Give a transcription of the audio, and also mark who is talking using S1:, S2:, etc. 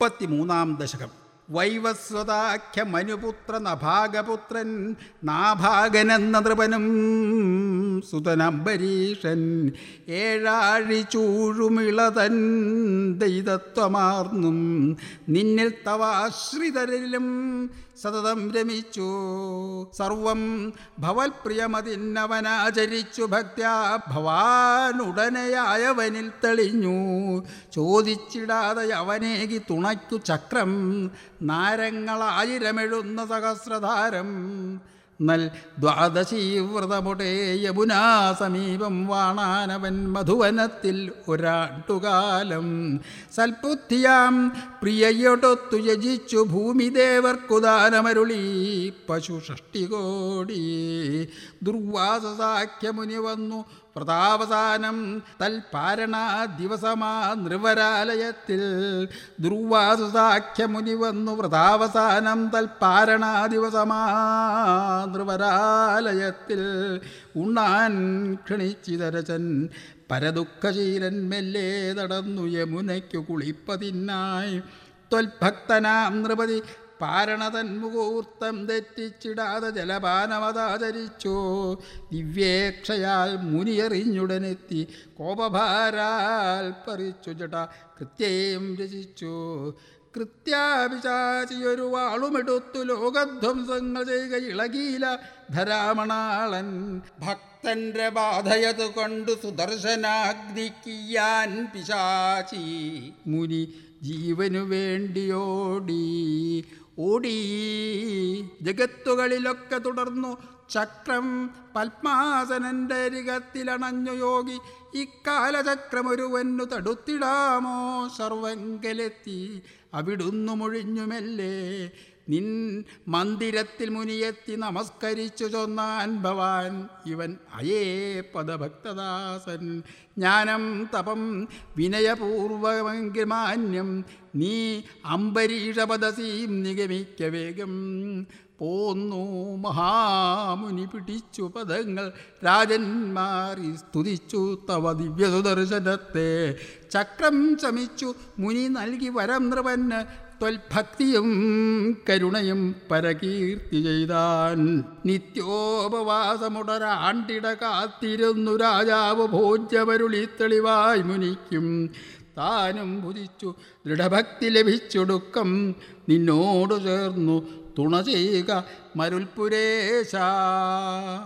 S1: മുപ്പത്തിമൂന്നാം ദശകം വൈവസ്വതാഖ്യ മനുപുത്ര നഭാഗപുത്രൻ നാഭാഗനെന്ന നൃപനും സുതനംബരീഷൻ ഏഴാഴി ചൂഴുമിളതൻ ദൈതത്വമാർന്നും നിന്നിൽ തവാശ്രിതരിലും സതതം രമിച്ചു സർവം ഭവൽപ്രിയമതിന്നവനാചരിച്ചു ഭക്ത്യാ ഭവാനുടനെയായവനിൽ തെളിഞ്ഞു ചോദിച്ചിടാതെ അവനേകി തുണയ്ക്കു ചക്രം നാരങ്ങളായിരമെഴുന്ന സഹസ്രധാരം നൽ ദ്വാദശീ വ്രതമുടേ യമുനാ സമീപം വാണാനവൻ മധുവനത്തിൽ ഒരാണ്ടുകാലം സൽബുദ്ധിയാം പ്രിയയൊടൊത്തു യജിച്ചു ഭൂമിദേവർക്കുദാനമരുളി പശു ഷഷ്ടികോടി ദുർവാസസാഖ്യമുനി വന്നു വ്രതാവസാനം തൽപാരണ ദിവസമാ നൃവരാലയത്തിൽ ദുർവാസുസാഖ്യമുനി വന്നു വ്രതാവസാനം തൽപാരണ ദിവസമാ നൃവരാലയത്തിൽ ഉണ്ണാൻ ക്ഷണിച്ചിതരചൻ പരദുഃഖശീലൻ മെല്ലെ നടന്നു യമുനയ്ക്കു കുളിപ്പതിനായി ത്വൽഭക്തനാം നൃപതി പാരണതൻ മുഹൂർത്തം തെറ്റിച്ചിടാതെ ജലപാനമതാചരിച്ചു ദിവ്യേക്ഷയാൽ മുനിയറിഞ്ഞുടനെത്തി കോപഭാരാൽ പറിച്ചു ജട കൃത്യം രചിച്ചു കൃത്യാപിശാചിയൊരു വാളുമെടുത്തു ലോകധ്വംസങ്ങൾ ചെയ്യുക ഇളകീല ധരാമണാളൻ ഭക്തന്റെ ബാധയത് കൊണ്ടു സുദർശനാഗ്നിക്കിയാൻ പിശാചി മുനി ജീവനു വേണ്ടിയോടി ഓടി ജഗത്തുകളിലൊക്കെ തുടർന്നു ചക്രം പത്മാസനന്റെ അരികത്തിലണഞ്ഞു യോഗി ഇക്കാലചക്രമൊരുവന്നു തടുത്തിടാമോ സർവങ്കലെത്തി അവിടുന്നു മുഴിഞ്ഞുമല്ലേ നിൻ മന്ദിരത്തിൽ മുനിയെത്തി നമസ്കരിച്ചു ചൊന്നാൻ ഭവാൻ ഇവൻ അയേ പദഭക്തദാസൻ ജ്ഞാനം തപം വിനയപൂർവമെങ്കിൽ മാന്യം നീ അംബരീഷപദസീം നിഗമിക്ക വേഗം പോന്നു മഹാമുനി പിടിച്ചു പദങ്ങൾ രാജന്മാരി സ്തുതിച്ചു തവ ദിവ്യസുദർശനത്തെ ചക്രം ശമിച്ചു മുനി നൽകി വരം നൃപന് ത്വൽഭക്തിയും കരുണയും പരകീർത്തി ചെയ്താൻ നിത്യോപവാസമുടരാണ്ടിട കാത്തിരുന്നു രാജാവ് ഭോജ്യമരുളി തെളിവായി മുനിക്കും താനും ഭുജിച്ചു ദൃഢഭക്തി ലഭിച്ചൊടുക്കം നിന്നോട് ചേർന്നു തുണ ചെയ്യുക മരുൽപുരേശ